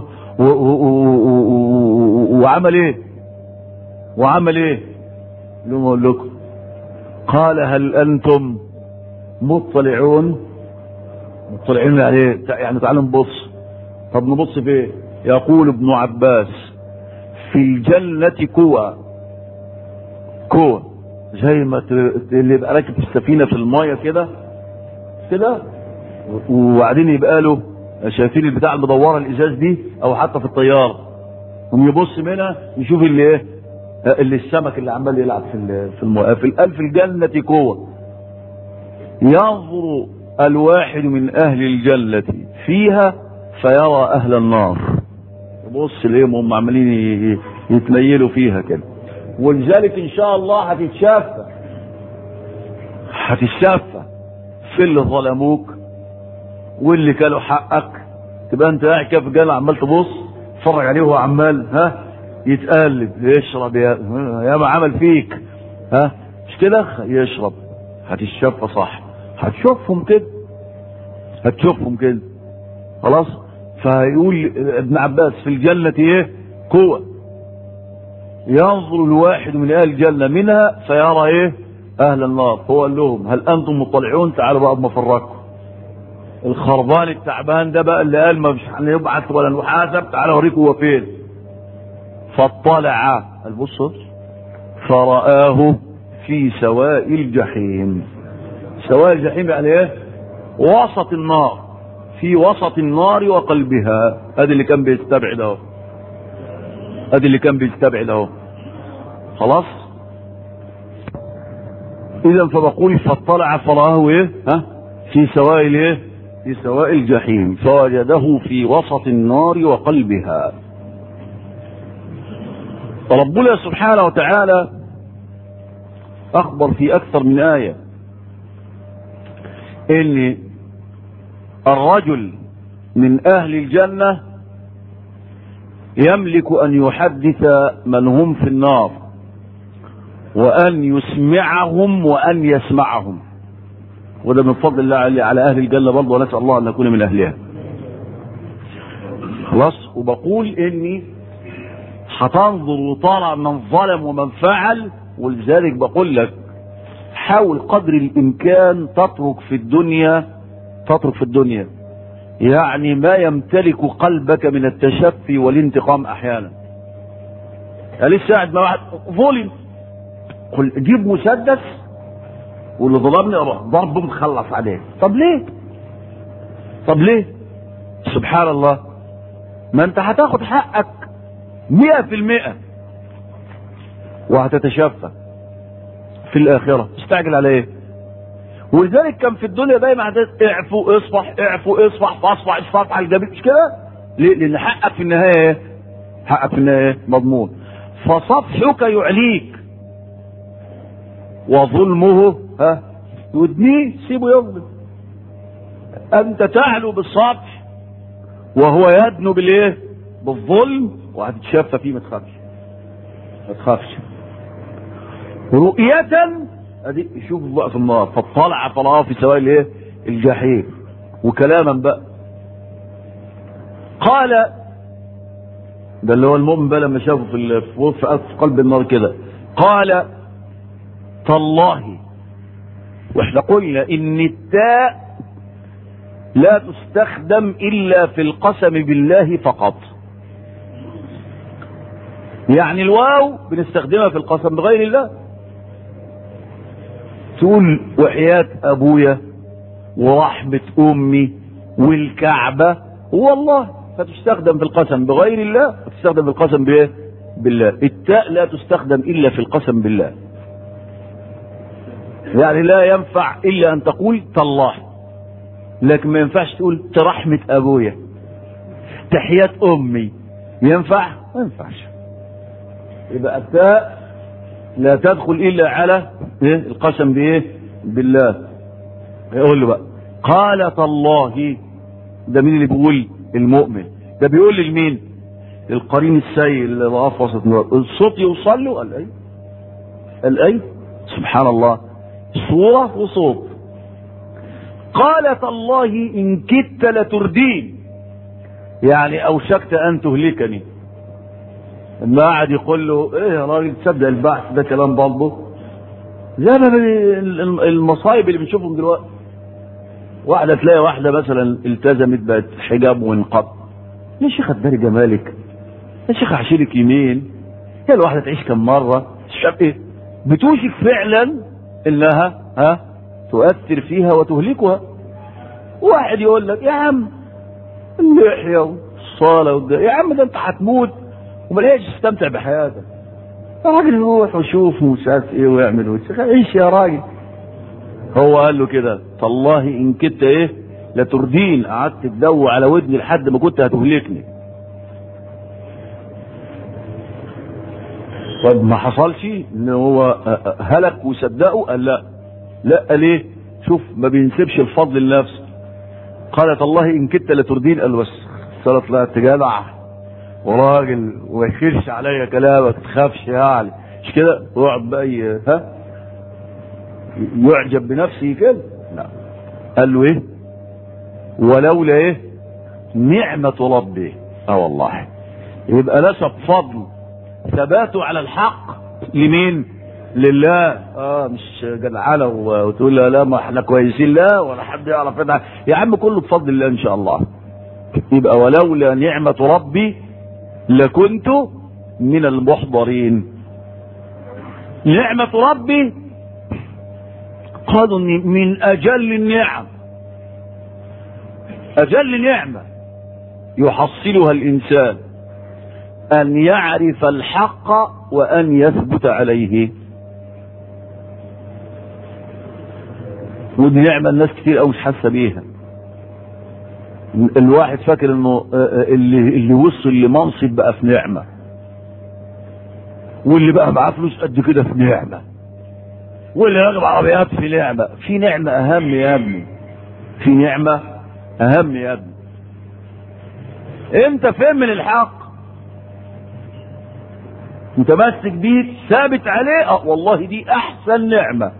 وعمل ايه وعمل ايه لهم اقول لكم قال هل انتم مطلعون مطلعين عليه يعني تعالوا نبص طب نبص في ايه يقول ابن عباس في الجنة كوى كوى زي ما اللي يبقى راكب في السفينة في المايه كده كده وبعدين يبقى له شايفين البتاع المدورة الازاز دي او حتى في الطيارة يبص منها يشوف اللي ايه اللي السمك اللي عمال يلعب في في الماء في الألف الجنة قوة ينظر الواحد من أهل الجنة فيها فيرى أهل النار بص ليهم هم عمالين يتنيلوا فيها كده ولذلك إن شاء الله هتتشافى هتتشافى في اللي ظلموك واللي كانوا حقك تبقى انت قاعد كده في الجنة عمال تبص تتفرج عليه وهو عمال ها يتقلب يشرب يا يا ما عمل فيك ها مش كده يشرب هتتشفى صح هتشوفهم كده هتشوفهم كده خلاص فيقول ابن عباس في الجنة ايه قوة ينظر الواحد من اهل الجنة منها فيرى ايه اهل النار هو قال لهم هل انتم مطلعون تعالوا بقى بمفرقكم الخربان التعبان ده بقى اللي قال ما مش هنبعث ولا نحاسب تعالوا اوريكم هو فين فاطلع البص فرآه في سواء الجحيم سواء الجحيم يعني ايه وسط النار في وسط النار وقلبها ادي اللي كان بيستبعد اهو ادي اللي كان بيستبعد اهو خلاص اذا فبقول فاطلع فرآه ايه ها في سواء الايه في سواء الجحيم فوجده في وسط النار وقلبها ربنا سبحانه وتعالى اخبر في اكثر من ايه ان الرجل من اهل الجنه يملك ان يحدث من هم في النار وان يسمعهم وان يسمعهم وده من فضل الله على اهل الجنه برضه ونسال الله ان نكون من اهلها خلاص وبقول اني هتنظر وترى من ظلم ومن فعل ولذلك بقول لك حاول قدر الامكان تترك في الدنيا تترك في الدنيا يعني ما يمتلك قلبك من التشفي والانتقام احيانا يعني لسه قاعد مع واحد ظلم قل جيب مسدس واللي ضربني اروح ضربه متخلص عليه طب ليه طب ليه سبحان الله ما انت هتاخد حقك مئة في المئة وهتتشفى في الآخرة استعجل على ايه ولذلك كان في الدنيا دايما اعفوا اصفح اعفوا اصفح فاصفح اصفح على الجميع مش كده ليه لان حقك في النهاية ايه حقك في النهاية مضمون فصفحك يعليك وظلمه ها يدنيه سيبه يظلم انت تعلو بالصفح وهو يدنو بالايه بالظلم وهتتشفى فيه ما تخافش ما تخافش رؤية ادي شوف بقى في النار فاطلع طلعه في سواء الايه الجحيم وكلاما بقى قال ده اللي هو المؤمن بقى لما شافه في في قلب النار كده قال تالله واحنا قلنا ان التاء لا تستخدم الا في القسم بالله فقط يعني الواو بنستخدمها في القسم بغير الله تقول وحياة ابويا ورحمة امي والكعبة والله فتستخدم في القسم بغير الله وتستخدم في القسم بايه بالله التاء لا تستخدم الا في القسم بالله يعني لا ينفع الا ان تقول تالله لكن ما ينفعش تقول ترحمة ابويا تحيات امي ينفع ما ينفعش يبقى التاء لا تدخل الا على إيه؟ القسم بايه بالله يقول له بقى قالت الله ده مين اللي بيقول المؤمن ده بيقول لمين القرين السيء اللي وقف وسط النار الصوت يوصل له قال اي قال اي سبحان الله صورة وصوت قالت الله إن كدت لتردين يعني أوشكت أن تهلكني لما قعد يقول له إيه يا راجل تصدق البحث ده كلام برضه زي ما المصايب اللي بنشوفهم دلوقتي واحدة تلاقي واحدة مثلا التزمت بقت حجاب وانقض يا شيخ اتداري جمالك يا شيخ هشيلك يمين هي الواحدة تعيش كم مرة الشاب ايه بتوشك فعلا انها ها تؤثر فيها وتهلكها واحد يقول لك يا عم اللحية والصلاة والد... يا عم ده انت هتموت وما لقيتش تستمتع بحياتك الراجل يروح ويشوف ومش عارف ايه ويعمل ويش عيش يا راجل هو قال له كده تالله ان كنت ايه لتردين قعدت تدو على ودني لحد ما كنت هتهلكني طب ما حصلش ان هو هلك وصدقه قال لا لا ليه شوف ما بينسبش الفضل لنفسه قالت الله ان كدت لتردين قال بس صارت طلعت جدع وراجل وما يخيرش عليا كلامك تخافش يعني مش كده يقعد بقى ي- ها يعجب بنفسه كده لا قال له ايه ولولا ايه نعمة ربي اه والله يبقى نسب فضل ثباته على الحق لمين لله اه مش جدعانه و- وتقول لا لا ما احنا كويسين لا ولا حد يعرف يدعي. يا عم كله بفضل الله ان شاء الله يبقى ولولا نعمة ربي لكنت من المحضرين نعمة ربي قالوا إن من أجل النعم أجل نعمة يحصلها الإنسان أن يعرف الحق وأن يثبت عليه ودي نعمة الناس كتير أوي مش حاسة بيها الواحد فاكر انه آه، آه، اللي اللي وصل لمنصب بقى في نعمة واللي بقى معاه فلوس قد كده في نعمة واللي راكب عربيات في نعمة في نعمة أهم يا ابني في نعمة أهم يا ابني انت فين من الحق متمسك بيه ثابت عليه اه والله دي احسن نعمه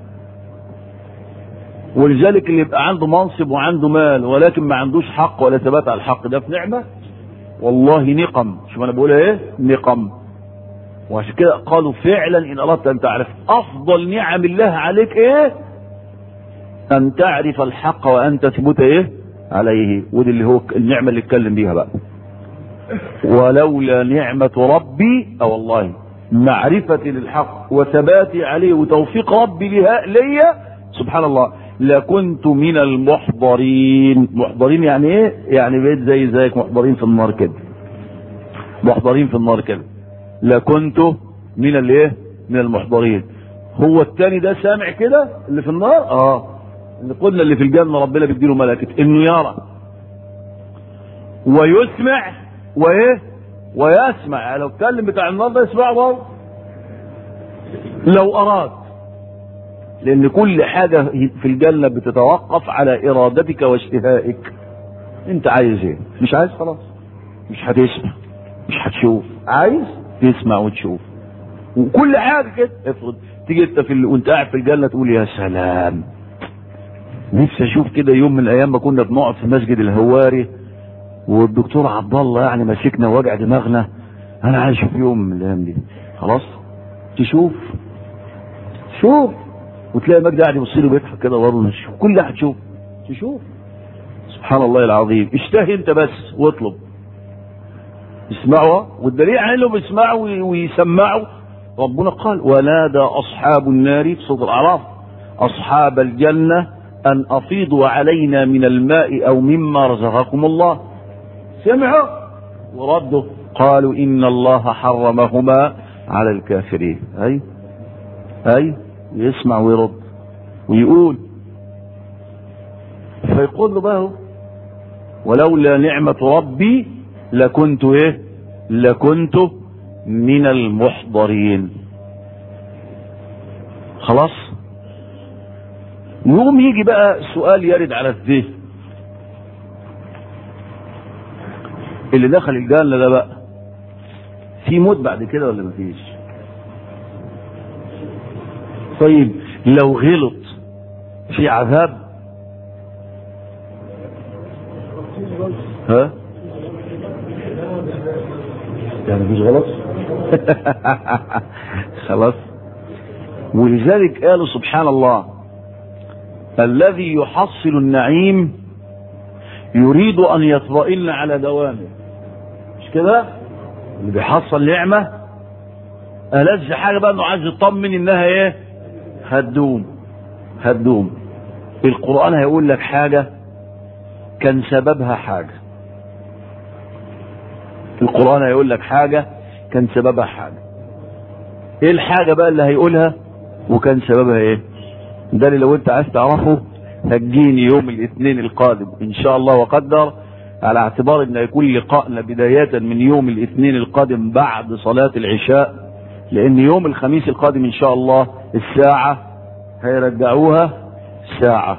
ولذلك اللي يبقى عنده منصب وعنده مال ولكن ما عندوش حق ولا ثبات على الحق ده في نعمه والله نقم شوف انا بقولها ايه نقم وعشان كده قالوا فعلا ان اردت ان تعرف افضل نعم الله عليك ايه ان تعرف الحق وان تثبت ايه عليه ودي اللي هو النعمه اللي اتكلم بيها بقى ولولا نعمة ربي أو والله معرفتي للحق وثباتي عليه وتوفيق ربي لها ليا سبحان الله لكنت من المحضرين محضرين يعني ايه يعني بقيت زي زيك محضرين في النار كده محضرين في النار كده لكنت من الايه من المحضرين هو التاني ده سامع كده اللي في النار اه اللي قلنا اللي في الجنه ربنا بيديله ملائكه انه يرى ويسمع وايه ويسمع لو اتكلم بتاع النار ده يسمعه برضه لو اراد لان كل حاجه في الجنه بتتوقف على ارادتك واشتهائك انت عايز ايه مش عايز خلاص مش هتسمع مش هتشوف عايز تسمع وتشوف وكل حاجه كده افرض تيجي انت في ال... وانت قاعد في الجنه تقول يا سلام نفسي اشوف كده يوم من الايام ما كنا بنقعد في مسجد الهواري والدكتور عبد الله يعني ماسكنا وجع دماغنا انا عايز اشوف يوم من الايام دي خلاص تشوف شوف وتلاقي مجدي قاعد يبص له بيضحك كده برضه تشوف كل ده هتشوف تشوف سبحان الله العظيم اشتهي انت بس واطلب اسمعوا والدليل على انهم بيسمعوا وي- ويسمعوا ربنا قال ونادى اصحاب النار في سوره الاعراف اصحاب الجنه ان افيضوا علينا من الماء او مما رزقكم الله سمعوا وردوا قالوا ان الله حرمهما على الكافرين اي اي يسمع ويرد ويقول فيقول له بقى هو، ولولا نعمة ربي لكنت ايه لكنت من المحضرين خلاص يقوم يجي بقى سؤال يرد على الذهن اللي دخل الجنة ده بقى في موت بعد كده ولا مفيش طيب لو غلط في عذاب ها يعني مفيش غلط خلاص ولذلك قالوا سبحان الله الذي يحصل النعيم يريد ان يطمئن على دوامه مش كده اللي بيحصل نعمه ألذ حاجه بقى انه عايز يطمن انها ايه هتدوم هتدوم القران هيقول لك حاجه كان سببها حاجه القران هيقول لك حاجه كان سببها حاجه ايه الحاجة بقى اللي هيقولها وكان سببها ايه ده اللي لو انت عايز تعرفه هتجيني يوم الاثنين القادم ان شاء الله وقدر على اعتبار ان يكون لقاءنا بداية من يوم الاثنين القادم بعد صلاة العشاء لان يوم الخميس القادم ان شاء الله الساعة هيرجعوها ساعة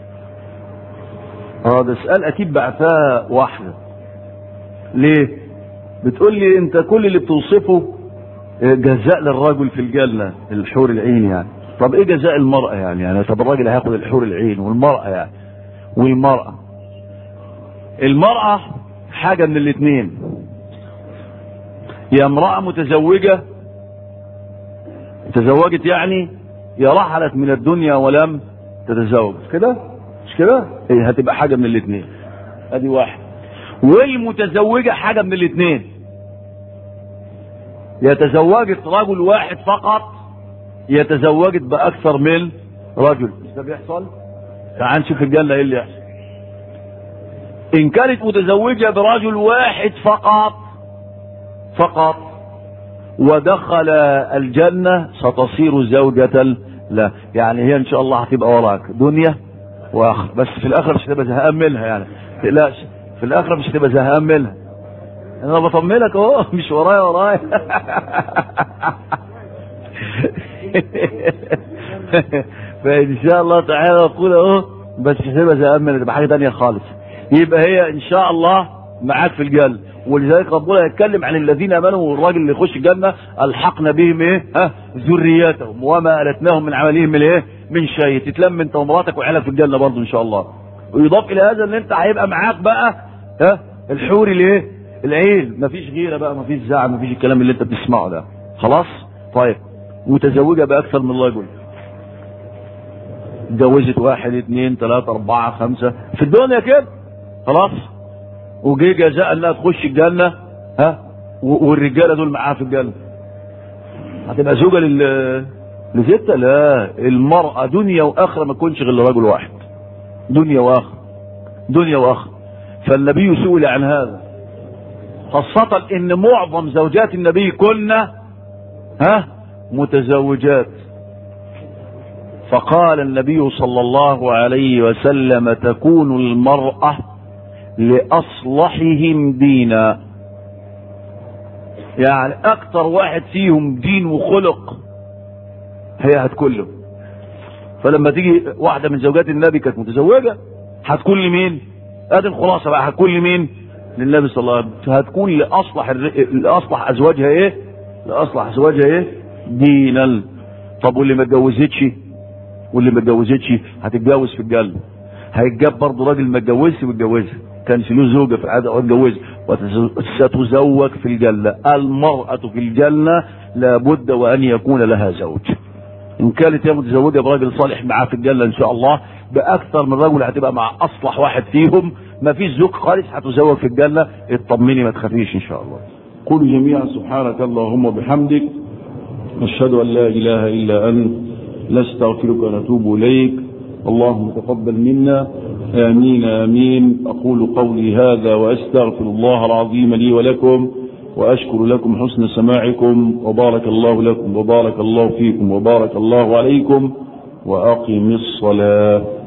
هذا السؤال اكيد بعثها واحدة ليه بتقول لي انت كل اللي بتوصفه جزاء للرجل في الجنة الحور العين يعني طب ايه جزاء المرأة يعني يعني طب الراجل هياخد الحور العين والمرأة يعني والمرأة المرأة حاجة من الاثنين يا امرأة متزوجة تزوجت يعني يا رحلت من الدنيا ولم تتزوج مش كده مش كده ايه هتبقى حاجة من الاثنين ادي واحد والمتزوجة حاجة من الاثنين يتزوجت رجل واحد فقط يتزوجت بأكثر من رجل مش ده بيحصل تعال نشوف الجنة ايه اللي يحصل إن كانت متزوجة برجل واحد فقط فقط ودخل الجنة ستصير زوجة لا يعني هي إن شاء الله هتبقى وراك دنيا وآخر بس في الآخر مش هتبقى زهقان منها يعني تقلقش في الآخر مش هتبقى زهقان منها أنا بطمنك أهو مش ورايا ورايا فإن شاء الله تعالى أقول أهو بس مش هتبقى زهقان منها تبقى حاجة تانية خالص يبقى هي ان شاء الله معاك في الجنه ولذلك ربنا يتكلم عن الذين امنوا والراجل اللي يخش الجنه الحقنا بهم ايه ها ذريتهم وما التناهم من عملهم من ايه من شيء تتلم انت ومراتك وعيالك في الجنه برضه ان شاء الله ويضاف الى هذا ان انت هيبقى معاك بقى ها الحور الايه العين مفيش غيره بقى مفيش زعل مفيش الكلام اللي انت بتسمعه ده خلاص طيب متزوجه باكثر من رجل اتجوزت واحد اثنين ثلاثة أربعة خمسة في الدنيا كده خلاص وجه جزاء انها تخش الجنة ها والرجالة دول معاها في الجنة هتبقى زوجة لل لستة لا المرأة دنيا وآخرة ما تكونش غير لرجل واحد دنيا وآخرة دنيا وآخرة فالنبي سئل عن هذا خاصة ان معظم زوجات النبي كنا ها متزوجات فقال النبي صلى الله عليه وسلم تكون المرأة لأصلحهم دينا يعني أكتر واحد فيهم دين وخلق هي هتكون له فلما تيجي واحدة من زوجات النبي كانت متزوجة هتكون لمين؟ ادي الخلاصة بقى هتكون لمين؟ للنبي صلى الله عليه وسلم هتكون لأصلح الر... لأصلح أزواجها إيه؟ لأصلح أزواجها إيه؟ دينا طب واللي ما اتجوزتش واللي ما اتجوزتش هتتجوز في الجنة هيتجاب برضه راجل ما اتجوزش واتجوزها كانش له زوجة في العادة واتجوزها وستزوج في الجنة المرأة في الجنة لابد وأن يكون لها زوج إن كانت هي متزوجة براجل صالح معاه في الجنة إن شاء الله بأكثر من رجل هتبقى مع أصلح واحد فيهم ما فيش زوج خالص هتزوج في الجنة اطمني ما تخافيش إن شاء الله قل جميعا سبحانك اللهم وبحمدك نشهد أن لا إله إلا أنت نستغفرك ونتوب إليك اللهم تقبل منا آمين آمين أقول قولي هذا وأستغفر الله العظيم لي ولكم وأشكر لكم حسن سماعكم وبارك الله لكم وبارك الله فيكم وبارك الله عليكم وأقم الصلاة